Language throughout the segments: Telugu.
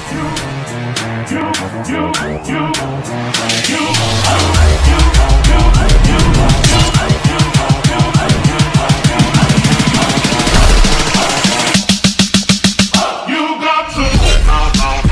You got to.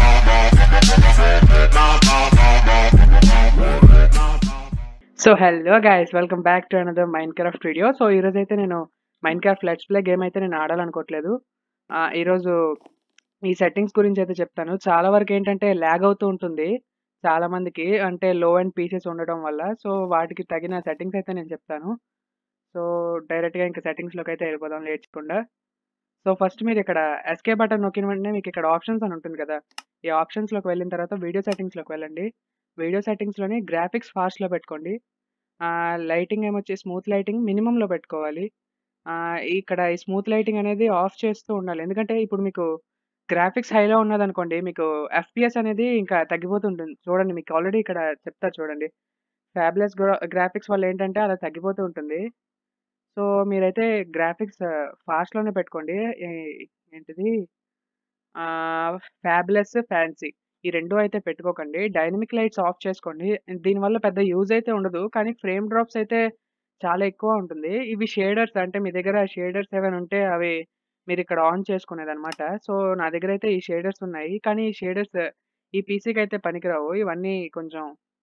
So hello guys welcome back to another Minecraft video so ఈరోజు అయితే నేను Minecraft let's play game అయితే నేను ఆడాలనుకోవట్లేదు ఆ, ఈరోజు ఈ సెట్టింగ్స్ గురించి అయితే చెప్తాను చాలా వరకు ఏంటంటే ల్యాగ్ అవుతూ ఉంటుంది చాలా మందికి అంటే లో అండ్ పీసెస్ ఉండడం వల్ల సో వాటికి తగిన సెట్టింగ్స్ అయితే నేను చెప్తాను సో డైరెక్ట్గా ఇంకా సెట్టింగ్స్లోకి అయితే వెళ్ళిపోదాం లేచకుండా సో ఫస్ట్ మీరు ఇక్కడ ఎస్కే బటన్ నొక్కిన వెంటనే మీకు ఇక్కడ ఆప్షన్స్ అని ఉంటుంది కదా ఈ ఆప్షన్స్లోకి వెళ్ళిన తర్వాత వీడియో సెట్టింగ్స్లోకి వెళ్ళండి వీడియో సెట్టింగ్స్లోని గ్రాఫిక్స్ ఫాస్ట్లో పెట్టుకోండి లైటింగ్ ఏమొచ్చి స్మూత్ లైటింగ్ మినిమంలో పెట్టుకోవాలి ఆ, ఇక్కడ ఈ స్మూత్ లైటింగ్ అనేది ఆఫ్ చేస్తూ ఉండాలి ఎందుకంటే ఇప్పుడు మీకు గ్రాఫిక్స్ హైలో ఉన్నదనుకోండి మీకు ఎఫ్పిఎస్ అనేది ఇంకా తగ్గిపోతుంటుంది చూడండి మీకు ఆల్రెడీ ఇక్కడ చెప్తా చూడండి ఫ్యాబ్లెస్ గ్రాఫిక్స్ వల్ల ఏంటంటే అలా తగ్గిపోతూ ఉంటుంది సో మీరైతే గ్రాఫిక్స్ ఫాస్ట్లోనే పెట్టుకోండి ఏ- ఏంటిది ఫ్యాబ్లెస్ ఫ్యాన్సీ ఈ రెండు అయితే పెట్టుకోకండి డైనమిక్ లైట్స్ ఆఫ్ చేసుకోండి దీనివల్ల పెద్ద యూజ్ అయితే ఉండదు కానీ ఫ్రేమ్ డ్రాప్స్ అయితే చాలా ఎక్కువ ఉంటుంది ఇవి షేడర్స్ అంటే మీ దగ్గర షేడర్స్ ఏమైనా ఉంటే అవి మీరు ఇక్కడ ఆన్ చేసుకునేది అనమాట సో నా దగ్గర అయితే ఈ షేడర్స్ ఉన్నాయి కానీ ఈ షేడర్స్ ఈ పీసీకి అయితే పనికిరావు ఇవన్నీ కొంచెం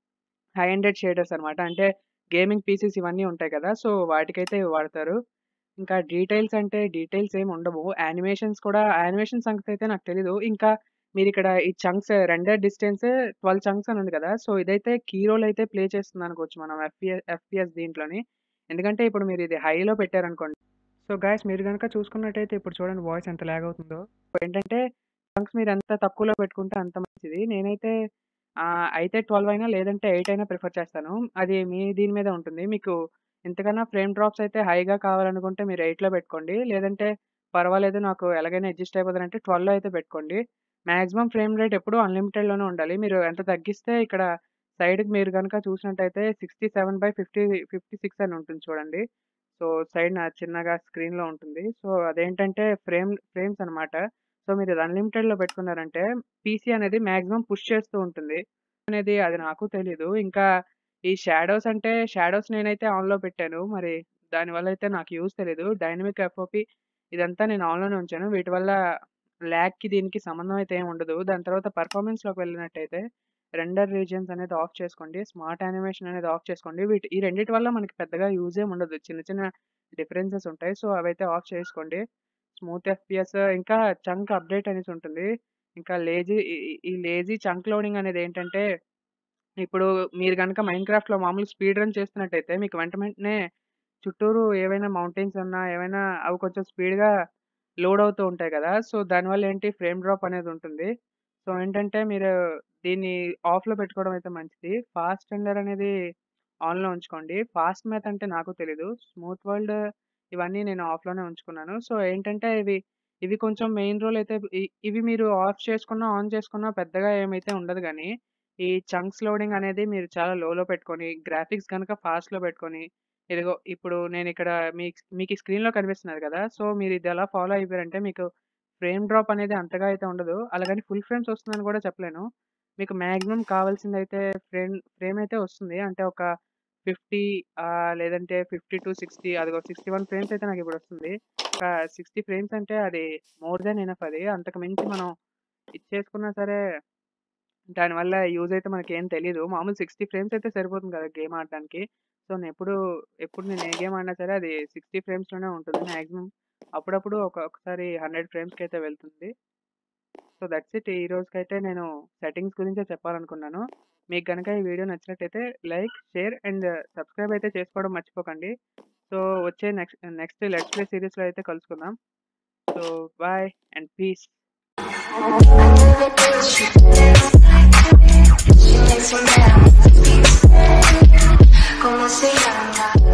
హై ఎండెడ్ షేడర్స్ అనమాట అంటే గేమింగ్ పీసెస్ ఇవన్నీ ఉంటాయి కదా సో వాటికైతే ఇవి వాడతారు ఇంకా డీటెయిల్స్ అంటే డీటెయిల్స్ ఏమి ఉండవు యానిమేషన్స్ కూడా యానిమేషన్ సంగతి అయితే నాకు తెలీదు ఇంకా మీరు ఇక్కడ ఈ chunks render distance twelve chunks అని ఉంది కదా సో ఇదైతే కీ రోల్ అయితే ప్లే చేస్తుంది అనుకోవచ్చు మనం ఎఫ్పిఎస్ ఎఫ్పిఎస్ దీంట్లోని ఎందుకంటే ఇప్పుడు మీరు ఇది హైలో పెట్టారనుకోండి సో గాయస్ మీరు కనుక చూసుకున్నట్టయితే ఇప్పుడు చూడండి వాయిస్ ఎంత లాగ్ అవుతుందో సో ఏంటంటే చంక్స్ మీరు ఎంత తక్కువలో పెట్టుకుంటే అంత మంచిది నేనైతే ఆ, అయితే ట్వెల్వ్ అయినా లేదంటే ఎయిట్ అయినా ప్రిఫర్ చేస్తాను అది మీ దీని మీద ఉంటుంది మీకు ఎంతకన్నా ఫ్రేమ్ డ్రాప్స్ అయితే హైగా కావాలనుకుంటే మీరు ఎయిట్లో పెట్టుకోండి లేదంటే పర్వాలేదు నాకు ఎలాగైనా అడ్జస్ట్ అయిపోతుంది అంటే ట్వెల్వ్లో అయితే పెట్టుకోండి మాక్సిమం ఫ్రేమ్ రేట్ ఎప్పుడు అన్లిమిటెడ్లోనే ఉండాలి మీరు ఎంత తగ్గిస్తే ఇక్కడ సైడ్కి మీరు కనుక చూసినట్టయితే sixty seven by fifty fifty six అని ఉంటుంది చూడండి సో సైడ్ నా చిన్నగా స్క్రీన్లో ఉంటుంది సో అదేంటంటే ఫ్రేమ్ ఫ్రేమ్స్ అనమాట సో మీరు ఇది అన్లిమిటెడ్లో పెట్టుకున్నారంటే పీసీ అనేది మాక్సిమం పుష్ చేస్తూ ఉంటుంది అనేది అది నాకు తెలీదు ఇంకా ఈ షాడోస్ అంటే షాడోస్ నేనైతే ఆన్లో పెట్టాను మరి దానివల్ల అయితే నాకు యూజ్ తెలీదు డైనమిక్ ఎఫ్ఓపి ఇదంతా నేను ఆన్లోనే ఉంచాను వీటి వల్ల ల్యాగ్కి దీనికి సంబంధం అయితే ఏమి ఉండదు దాని తర్వాత పర్ఫార్మెన్స్లోకి వెళ్ళినట్టయితే రెండర్ రీజియన్స్ అనేది ఆఫ్ చేసుకోండి స్మార్ట్ యానిమేషన్ అనేది ఆఫ్ చేసుకోండి వీటి ఈ రెండిటి వల్ల మనకి పెద్దగా యూజ్ ఏమి ఉండదు చిన్న చిన్న డిఫరెన్సెస్ ఉంటాయి సో అవైతే ఆఫ్ చేసుకోండి స్మూత్ ఎఫ్పిఎస్ ఇంకా చంక్ అప్డేట్ అనేసి ఉంటుంది ఇంకా లేజీ ఈ లేజీ చంక్ లోడింగ్ అనేది ఏంటంటే ఇప్పుడు మీరు కనుక మైండ్ క్రాఫ్ట్లో మామూలు స్పీడ్ రన్ చేస్తున్నట్టయితే మీకు వెంట వెంటనే చుట్టూరు ఏవైనా మౌంటైన్స్ ఉన్నా ఏవైనా అవి కొంచెం స్పీడ్గా లోడ్ అవుతూ ఉంటాయి కదా సో దానివల్ల ఏంటి ఫ్రేమ్ డ్రాప్ అనేది ఉంటుంది సో ఏంటంటే మీరు దీన్ని ఆఫ్లో పెట్టుకోవడం అయితే మంచిది ఫాస్ట్ టెండర్ అనేది ఆన్లో ఉంచుకోండి ఫాస్ట్ మ్యాథ్ అంటే నాకు తెలీదు స్మూత్ వరల్డ్ ఇవన్నీ నేను ఆఫ్లోనే ఉంచుకున్నాను సో ఏంటంటే ఇవి ఇవి కొంచెం మెయిన్ రోల్ అయితే ఇ- ఇవి మీరు ఆఫ్ చేసుకున్నా ఆన్ చేసుకున్నా పెద్దగా ఏమైతే ఉండదు కానీ ఈ చంక్స్ లోడింగ్ అనేది మీరు చాలా లోలో పెట్టుకొని గ్రాఫిక్స్ కనుక ఫాస్ట్లో పెట్టుకొని ఇదిగో ఇప్పుడు నేను ఇక్కడ మీ మీకు ఈ స్క్రీన్లో కనిపిస్తున్నది కదా సో మీరు ఇది ఎలా ఫాలో అయిపోయారంటే మీకు ఫ్రేమ్ డ్రాప్ అనేది అంతగా అయితే ఉండదు అలాగని ఫుల్ ఫ్రేమ్స్ వస్తుందని కూడా చెప్పలేను మీకు మ్యాక్సిమం కావాల్సింది అయితే ఫ్రేమ్ ఫ్రేమ్ అయితే వస్తుంది అంటే ఒక ఫిఫ్టీ లేదంటే ఫిఫ్టీ టు సిక్స్టీ అదిగో సిక్స్టీ వన్ ఫ్రేమ్స్ అయితే నాకు ఇప్పుడు వస్తుంది ఒక సిక్స్టీ ఫ్రేమ్స్ అంటే అది మోర్ దెన్ ఎనఫ్ అది అంతకు మించి మనం ఇచ్చేసుకున్నా సరే దానివల్ల యూజ్ అయితే మనకి ఏం తెలీదు మామూలు సిక్స్టీ ఫ్రేమ్స్ అయితే సరిపోతుంది కదా గేమ్ ఆడడానికి సో నేను ఎప్పుడు ఎప్పుడు నేను ఏ గేమ్ ఆడినా సరే అది సిక్స్టీ ఫ్రేమ్స్లోనే ఉంటుంది మ్యాక్సిమం అప్పుడప్పుడు ఒక ఒకసారి హండ్రెడ్ ఫ్రేమ్స్కి అయితే వెళ్తుంది సో దట్స్ ఇట్ ఈ రోజుకైతే నేను సెట్టింగ్స్ గురించే చెప్పాలనుకున్నాను మీకు కనుక ఈ వీడియో నచ్చినట్టయితే లైక్ షేర్ అండ్ సబ్స్క్రైబ్ అయితే చేసుకోవడం మర్చిపోకండి సో వచ్చే నెక్స్ట్ నెక్స్ట్ లెట్స్ ప్లే సిరీస్లో అయితే కలుసుకుందాం so bye and peace ¿Cómo se llama?